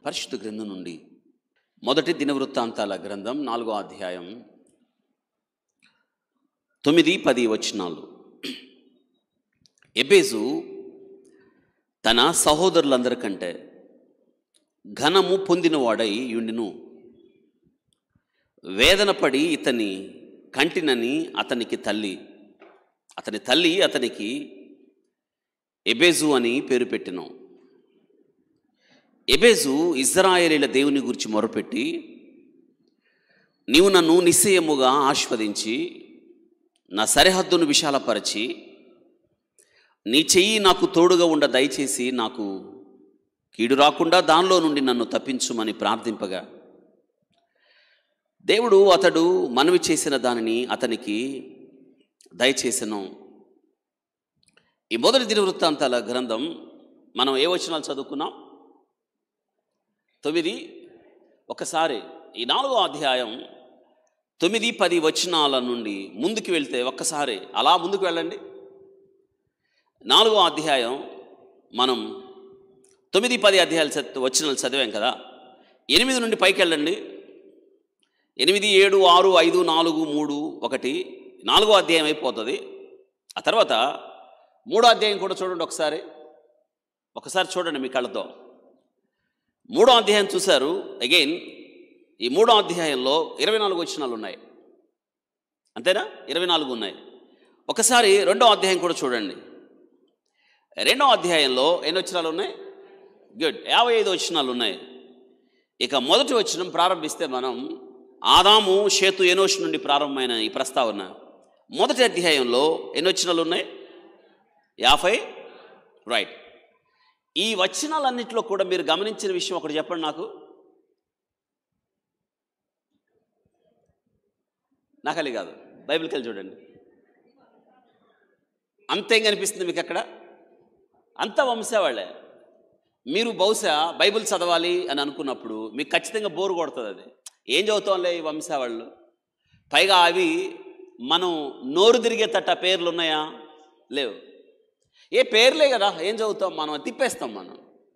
పరిశుద్ధ గ్రంథం నుండి మొదటి దినవృత్తాంతాల గ్రంథం నాలుగో అధ్యాయం తొమ్మిది పది వచనాలు ఎబేజు తన సహోదరులందరికంటే ఘనము పొందినవాడై యుండిను వేదన పడి ఇతని కంటినని అతనికి తల్లి అతని తల్లి అతనికి ఎబేజు అని పేరు పెట్టిన ఎబేజు ఇజ్రాయేలీల దేవుని గురించి మొరపెట్టి నీవు నన్ను నిశ్చయముగా ఆస్వాదించి నా సరిహద్దును విశాలపరచి నీ చెయ్యి నాకు తోడుగా ఉండ దయచేసి నాకు కీడు రాకుండా దానిలో నుండి నన్ను తప్పించుమని ప్రార్థింపగా దేవుడు అతడు మనవి చేసిన దానిని అతనికి దయచేసను ఈ మొదటి దినవృత్తాంతాల గ్రంథం మనం ఏ వచనాలు చదువుకున్నాం తొమ్మిది ఒకసారి ఈ నాలుగో అధ్యాయం తొమ్మిది పది వచనాల నుండి ముందుకు వెళ్తే ఒక్కసారి అలా ముందుకు వెళ్ళండి నాలుగో అధ్యాయం మనం తొమ్మిది పది అధ్యాయాలు చదివి వచనాలు చదివాం కదా ఎనిమిది నుండి పైకి వెళ్ళండి ఎనిమిది ఏడు ఆరు ఐదు నాలుగు మూడు ఒకటి నాలుగో అధ్యాయం అయిపోతుంది ఆ తర్వాత మూడో అధ్యాయం కూడా చూడండి ఒకసారి ఒకసారి చూడండి మీ కళ్ళతో మూడో అధ్యాయం చూశారు అగైన్ ఈ మూడో అధ్యాయంలో ఇరవై నాలుగు వచనాలు ఉన్నాయి అంతేనా ఇరవై నాలుగు ఉన్నాయి ఒకసారి రెండో అధ్యాయం కూడా చూడండి రెండో అధ్యాయంలో ఎన్ని వచనాలు ఉన్నాయి గుడ్ యాభై ఐదు వచనాలు ఉన్నాయి ఇక మొదటి వచనం ప్రారంభిస్తే మనం ఆదాము షేతు ఎనోష్ నుండి ప్రారంభమైన ఈ ప్రస్తావన మొదటి అధ్యాయంలో ఎన్ని వచనాలు ఉన్నాయి యాభై రైట్ ఈ వచనాలన్నింటిలో కూడా మీరు గమనించిన విషయం ఒకటి చెప్పండి నాకు నాకలి కాదు బైబిల్కి వెళ్ళి చూడండి అంతేం కనిపిస్తుంది మీకు అక్కడ అంత వంశావాళ్ళే మీరు బహుశా బైబిల్ చదవాలి అని అనుకున్నప్పుడు మీకు ఖచ్చితంగా బోరు కొడుతుంది అది ఏం చదువుతాంలే ఈ వంశావాళ్ళు పైగా అవి మనం నోరు తిరిగే తట్ట పేర్లు ఉన్నాయా లేవు ఏ పేర్లే కదా ఏం చదువుతాం మనం తిప్పేస్తాం మనం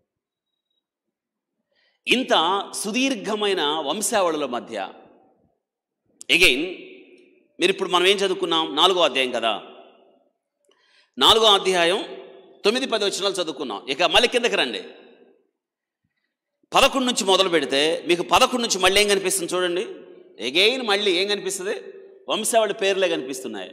ఇంత సుదీర్ఘమైన వంశావళుల మధ్య ఎగైన్ మీరు ఇప్పుడు మనం ఏం చదువుకున్నాం నాలుగో అధ్యాయం కదా నాలుగో అధ్యాయం తొమ్మిది పది వచనాలు చదువుకున్నాం ఇక మళ్ళీ కిందకి రండి పదకొండు నుంచి మొదలు పెడితే మీకు పదకొండు నుంచి మళ్ళీ ఏం కనిపిస్తుంది చూడండి ఎగైన్ మళ్ళీ ఏం కనిపిస్తుంది వంశావళి పేర్లే కనిపిస్తున్నాయి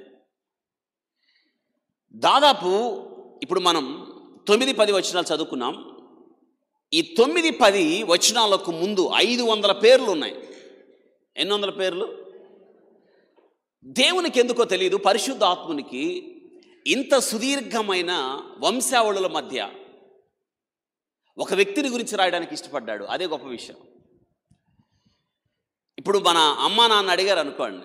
దాదాపు ఇప్పుడు మనం తొమ్మిది పది వచనాలు చదువుకున్నాం ఈ తొమ్మిది పది వచనాలకు ముందు ఐదు వందల పేర్లు ఉన్నాయి ఎన్ని వందల పేర్లు దేవునికి ఎందుకో తెలియదు పరిశుద్ధ ఆత్మునికి ఇంత సుదీర్ఘమైన వంశావళుల మధ్య ఒక వ్యక్తిని గురించి రాయడానికి ఇష్టపడ్డాడు అదే గొప్ప విషయం ఇప్పుడు మన అమ్మా నాన్న అడిగారు అనుకోండి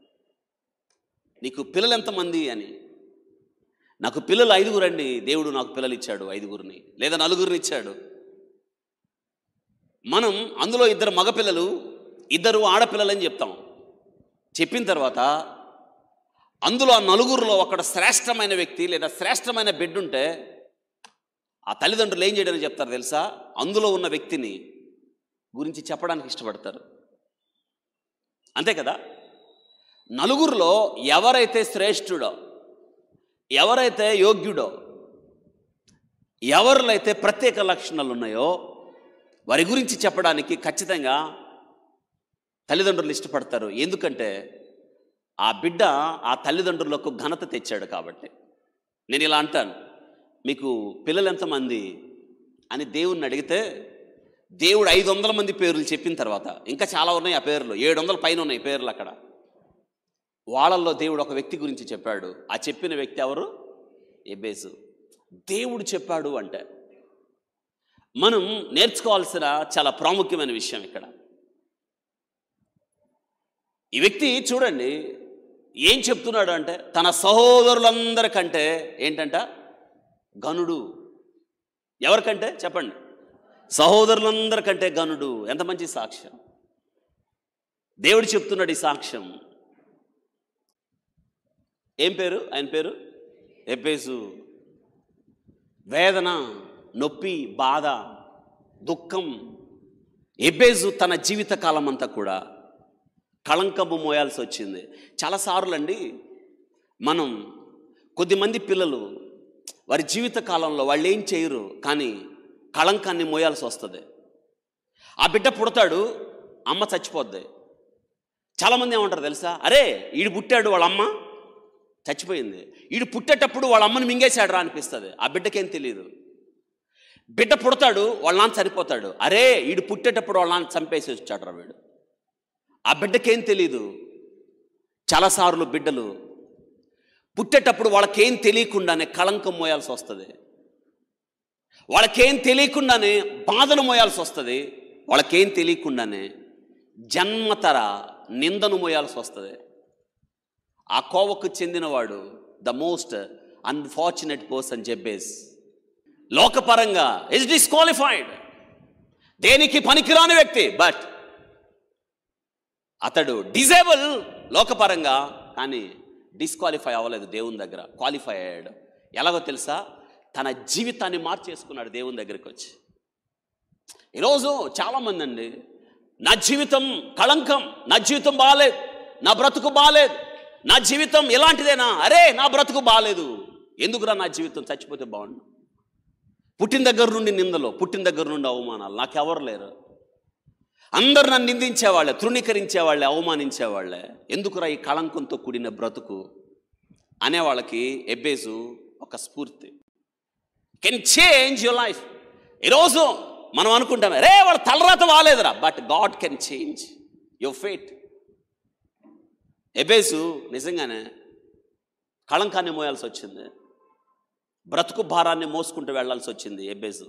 నీకు పిల్లలు ఎంతమంది అని నాకు పిల్లలు ఐదుగురు అండి దేవుడు నాకు పిల్లలు ఇచ్చాడు ఐదుగురిని లేదా నలుగురిని ఇచ్చాడు మనం అందులో ఇద్దరు మగపిల్లలు ఇద్దరు ఆడపిల్లలని చెప్తాం చెప్పిన తర్వాత అందులో ఆ నలుగురిలో ఒకడు శ్రేష్టమైన వ్యక్తి లేదా శ్రేష్టమైన బిడ్డ ఉంటే ఆ తల్లిదండ్రులు ఏం చేయడానికి చెప్తారు తెలుసా అందులో ఉన్న వ్యక్తిని గురించి చెప్పడానికి ఇష్టపడతారు అంతే కదా నలుగురిలో ఎవరైతే శ్రేష్ఠుడో ఎవరైతే యోగ్యుడో ఎవరిలో అయితే ప్రత్యేక లక్షణాలు ఉన్నాయో వారి గురించి చెప్పడానికి ఖచ్చితంగా తల్లిదండ్రులు ఇష్టపడతారు ఎందుకంటే ఆ బిడ్డ ఆ తల్లిదండ్రులకు ఘనత తెచ్చాడు కాబట్టి నేను ఇలా అంటాను మీకు పిల్లలు ఎంతమంది అని దేవుణ్ణి అడిగితే దేవుడు ఐదు వందల మంది పేర్లు చెప్పిన తర్వాత ఇంకా చాలా ఉన్నాయి ఆ పేర్లు ఏడు వందల పైన ఉన్నాయి పేర్లు అక్కడ వాళ్ళల్లో దేవుడు ఒక వ్యక్తి గురించి చెప్పాడు ఆ చెప్పిన వ్యక్తి ఎవరు ఎబేసు దేవుడు చెప్పాడు అంటే మనం నేర్చుకోవాల్సిన చాలా ప్రాముఖ్యమైన విషయం ఇక్కడ ఈ వ్యక్తి చూడండి ఏం చెప్తున్నాడు అంటే తన సహోదరులందరికంటే ఏంటంట గనుడు ఎవరికంటే చెప్పండి సహోదరులందరికంటే గనుడు ఎంత మంచి సాక్ష్యం దేవుడు చెప్తున్నాడు ఈ సాక్ష్యం ఏం పేరు ఆయన పేరు ఎబ్బేసు వేదన నొప్పి బాధ దుఃఖం ఎబేజు తన జీవిత కాలం అంతా కూడా కళంకము మోయాల్సి వచ్చింది చాలాసార్లు అండి మనం కొద్దిమంది పిల్లలు వారి జీవిత కాలంలో వాళ్ళు ఏం చేయరు కానీ కళంకాన్ని మోయాల్సి వస్తుంది ఆ బిడ్డ పుడతాడు అమ్మ చచ్చిపోద్ది చాలామంది ఏమంటారు తెలుసా అరే ఈడు పుట్టాడు వాళ్ళ అమ్మ చచ్చిపోయింది ఈడు పుట్టేటప్పుడు వాళ్ళ అమ్మని మింగేశాడు రా అనిపిస్తుంది ఆ బిడ్డకేం తెలియదు బిడ్డ పుడతాడు వాళ్ళ నాన్న చనిపోతాడు అరే ఈడు పుట్టేటప్పుడు వాళ్ళ నాన్న చంపేసి వచ్చాడు రా వీడు ఆ బిడ్డకేం తెలీదు చాలాసార్లు బిడ్డలు పుట్టేటప్పుడు వాళ్ళకేం తెలియకుండానే కళంకం మోయాల్సి వస్తుంది వాళ్ళకేం తెలియకుండానే బాధను మోయాల్సి వస్తుంది వాళ్ళకేం తెలియకుండానే జన్మతర నిందను మోయాల్సి వస్తుంది ఆ కోవకు చెందినవాడు the most unfortunate person Jabez లోకపరంగా ఇస్ డిస్క్వాలిఫైడ్ దేనికి పనికిరాని వ్యక్తి బట్ అతడు డిజేబుల్ లోకపరంగా కానీ డిస్క్వాలిఫై అవ్వలేదు దేవుని దగ్గర క్వాలిఫై అయ్యాడు ఎలాగో తెలుసా తన జీవితాన్ని మార్చేసుకున్నాడు దేవుని దగ్గరికి వచ్చి ఈరోజు చాలామంది అండి నా జీవితం కళంకం నా జీవితం బాగాలేదు నా బ్రతుకు బాగాలేదు నా జీవితం ఎలాంటిదేనా అరే నా బ్రతుకు బాగాలేదు ఎందుకురా నా జీవితం చచ్చిపోతే బాగుండు పుట్టిన దగ్గర నుండి నిందలు పుట్టిన దగ్గర నుండి అవమానాలు నాకెవరు లేరు అందరు నన్ను నిందించేవాళ్ళే తృణీకరించేవాళ్ళే అవమానించేవాళ్ళే ఎందుకురా ఈ కళంకంతో కూడిన బ్రతుకు అనేవాళ్ళకి ఎబ్బేజు ఒక స్ఫూర్తి కెన్ చేంజ్ యువర్ లైఫ్ ఈరోజు మనం అనుకుంటాం రే వాళ్ళ తలరాత బాగాలేదురా but God can change your fate Jabez నిజంగానే కళంకాన్ని మోయాల్సి వచ్చింది బ్రతుకు భారాన్ని మోసుకుంటూ వెళ్ళాల్సి వచ్చింది ఎబేసు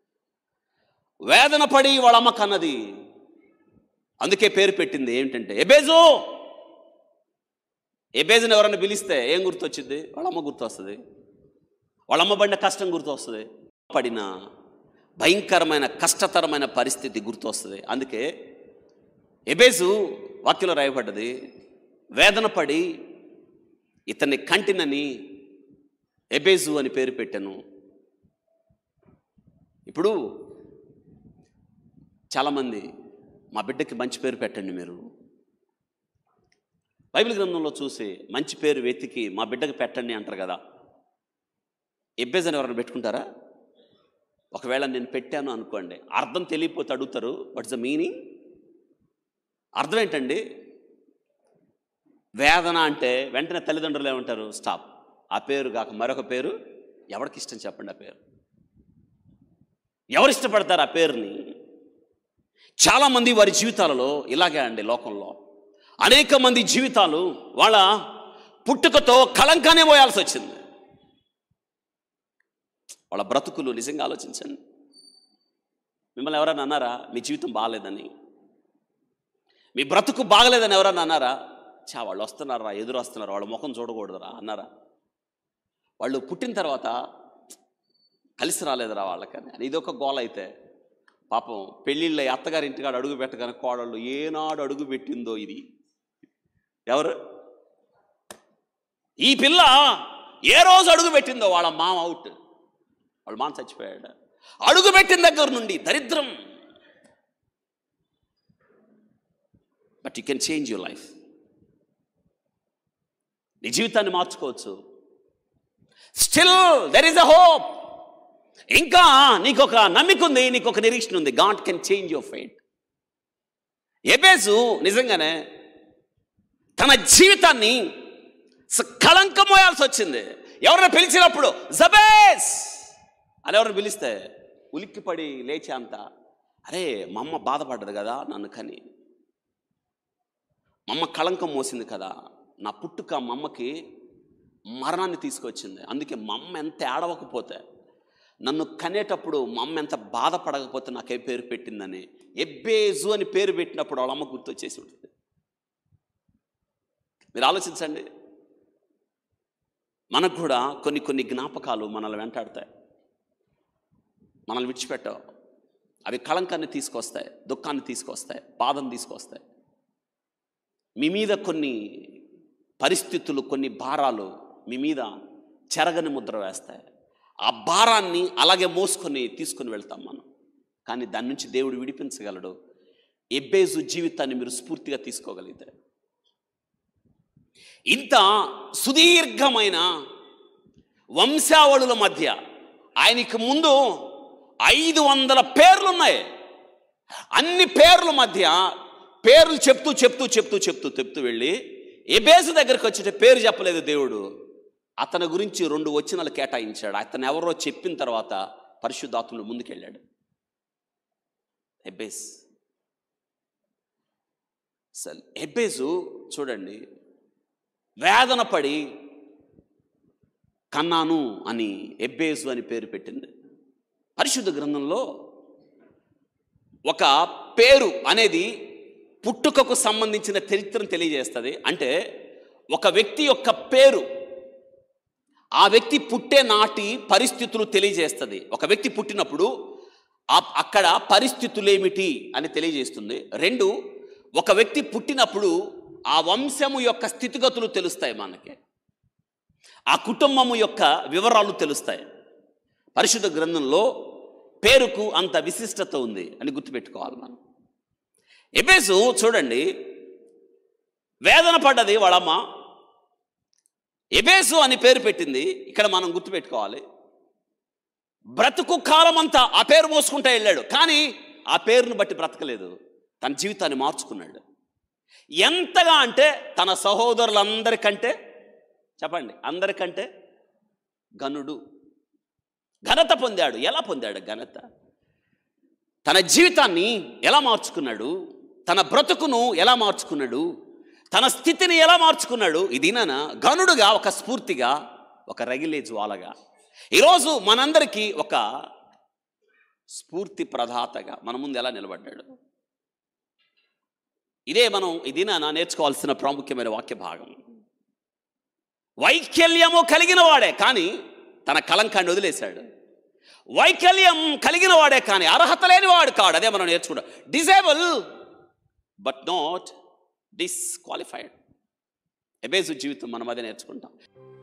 వేదన పడి వాళ్ళ అమ్మ కన్నది అందుకే పేరు పెట్టింది ఏంటంటే ఎబేజు ఎబేజుని ఎవరైనా పిలిస్తే ఏం గుర్తొచ్చింది వాళ్ళ అమ్మ గుర్తొస్తుంది వాళ్ళ అమ్మ పడిన కష్టం గుర్తొస్తుంది పడిన భయంకరమైన కష్టతరమైన పరిస్థితి గుర్తొస్తుంది అందుకే ఎబేజు వాక్యంలో రాయబడ్డది వేదన పడి ఇతన్ని కంటినని ఎబేజు అని పేరు పెట్టాను ఇప్పుడు చాలామంది మా బిడ్డకి మంచి పేరు పెట్టండి మీరు బైబిల్ గ్రంథంలో చూసి మంచి పేరు వెతికి మా బిడ్డకి పెట్టండి అంటారు కదా ఎబ్బేజ్ అని ఎవరైనా పెట్టుకుంటారా ఒకవేళ నేను పెట్టాను అనుకోండి అర్థం తెలియపోతే అడుగుతారు వాట్స్ ద మీనింగ్ అర్థం ఏంటండి వేదన అంటే వెంటనే తల్లిదండ్రులు ఏమంటారు స్టాప్ ఆ పేరు కాక మరొక పేరు ఎవరికి ఇష్టం చెప్పండి ఆ పేరు ఎవరు ఇష్టపడతారు ఆ పేరుని చాలామంది వారి జీవితాలలో ఇలాగే అండి లోకంలో అనేక మంది జీవితాలు వాళ్ళ పుట్టుకతో కళంకానే పోయాల్సి వచ్చింది వాళ్ళ బ్రతుకులు నిజంగా ఆలోచించండి మిమ్మల్ని ఎవరైనా అన్నారా మీ జీవితం బాగాలేదని మీ బ్రతుకు బాగలేదని ఎవరైనా అన్నారా చా వాళ్ళు వస్తున్నారా ఎదురు వస్తున్నారు వాళ్ళ ముఖం చూడకూడదురా అన్నారా వాళ్ళు పుట్టిన తర్వాత కలిసి రాలేదురా వాళ్ళకని అని ఇది ఒక గోల అయితే పాపం పెళ్ళిళ్ళ అత్తగారి ఇంటికాడ అడుగు పెట్టగానే కోడళ్ళు ఏనాడు అడుగు పెట్టిందో ఇది ఎవరు ఈ పిల్ల ఏ రోజు అడుగు పెట్టిందో వాళ్ళ మామ అవుట్ వాళ్ళ మామ చచ్చిపోయాడు అడుగు పెట్టిన దగ్గర నుండి దరిద్రం but you can change your life నీ జీవితాన్ని మార్చుకోవచ్చు still there is a hope ఇంకా నీకు ఒక నమ్మిక ఉంది నీకు ఒక నిరీక్షణ ఉంది God can change your fate Jabez నిజంగానే తన జీవితాన్ని స- కళంకం మోయాల్సి వచ్చింది ఎవరైనా పిలిచినప్పుడు జబేస్ అని ఎవరిని పిలిస్తే ఉలిక్కిపడి లేచే అంత అరే మా అమ్మ బాధపడ్డది కదా నన్ను కని మా అమ్మ కళంకం మోసింది కదా నా పుట్టుక మా అమ్మకి మరణాన్ని తీసుకొచ్చింది అందుకే మా అమ్మ ఎంత ఏడవకపోతే నన్ను కనేటప్పుడు మా అమ్మ ఎంత బాధపడకపోతే నాకే పేరు పెట్టిందని ఎబ్బేజు అని పేరు పెట్టినప్పుడు వాళ్ళ అమ్మ గుర్తొచ్చేసి ఉంటుంది మీరు ఆలోచించండి మనకు కూడా కొన్ని కొన్ని జ్ఞాపకాలు మనల్ని వెంటాడతాయి మనల్ని విడిచిపెట్టవు అవి కళంకాన్ని తీసుకొస్తాయి దుఃఖాన్ని తీసుకొస్తాయి బాధను తీసుకొస్తాయి మీ మీద కొన్ని పరిస్థితులు కొన్ని భారాలు మీ మీద చెరగని ముద్ర వేస్తాయి ఆ భారాన్ని అలాగే మోసుకొని తీసుకొని వెళ్తాం మనం కానీ దాని నుంచి దేవుడు విడిపించగలడు ఎబ్బేజు జీవితాన్ని మీరు స్ఫూర్తిగా తీసుకోగలిగితే ఇంత సుదీర్ఘమైన వంశావళుల మధ్య ఆయనకి ముందు ఐదు వందల పేర్లు ఉన్నాయి అన్ని పేర్ల మధ్య పేర్లు చెప్తూ చెప్తూ చెప్తూ చెప్తూ చెప్తూ వెళ్ళి ఎబేసు దగ్గరికి వచ్చేట పేరు చెప్పలేదు దేవుడు అతని గురించి రెండు వచనాలు కేటాయించాడు అతను ఎవరో చెప్పిన తర్వాత పరిశుద్ధాత్ముడు ముందుకెళ్ళాడు ఎబ్బేస్ అసలు ఎబ్బేసు చూడండి వేదన పడి కన్నాను అని ఎబ్బేసు అని పేరు పెట్టింది పరిశుద్ధ గ్రంథంలో ఒక పేరు అనేది పుట్టుకకు సంబంధించిన చరిత్రను తెలియజేస్తుంది అంటే ఒక వ్యక్తి యొక్క పేరు ఆ వ్యక్తి పుట్టే నాటి పరిస్థితులు తెలియజేస్తుంది ఒక వ్యక్తి పుట్టినప్పుడు ఆ- అక్కడ పరిస్థితులు ఏమిటి అని తెలియజేస్తుంది రెండు ఒక వ్యక్తి పుట్టినప్పుడు ఆ వంశము యొక్క స్థితిగతులు తెలుస్తాయి మనకి ఆ కుటుంబము యొక్క వివరాలు తెలుస్తాయి పరిశుద్ధ గ్రంథంలో పేరుకు అంత విశిష్టత ఉంది అని గుర్తుపెట్టుకోవాలి మనం ఎబేసు చూడండి వేదన పడ్డది వాళ్ళమ్మ ఎబేసు అని పేరు పెట్టింది ఇక్కడ మనం గుర్తుపెట్టుకోవాలి బ్రతుకు కాలం అంతా ఆ పేరు మోసుకుంటా వెళ్ళాడు కానీ ఆ పేరును బట్టి బ్రతకలేదు తన జీవితాన్ని మార్చుకున్నాడు ఎంతగా అంటే తన సహోదరులందరికంటే చెప్పండి అందరికంటే గనుడు ఘనత పొందాడు ఎలా పొందాడు ఘనత తన జీవితాన్ని ఎలా మార్చుకున్నాడు తన బ్రతుకును ఎలా మార్చుకున్నాడు తన స్థితిని ఎలా మార్చుకున్నాడు ఇదినా గనుడుగా ఒక స్ఫూర్తిగా ఒక రగిలే జ్వాలగా ఈరోజు మనందరికీ ఒక స్ఫూర్తి ప్రదాతగా మన ముందు ఎలా నిలబడ్డాడు ఇదే మనం ఇదినా నేర్చుకోవాల్సిన ప్రాముఖ్యమైన వాక్య భాగం వైకల్యము కలిగిన వాడే కానీ తన కలంకాన్ని వదిలేశాడు వైకల్యం కలిగిన వాడే కానీ అర్హత లేని వాడు కాడు అదే మనం నేర్చుకుంటాం disable but not disqualified Jabez జీవితం మనం అదే నేర్చుకుంటాం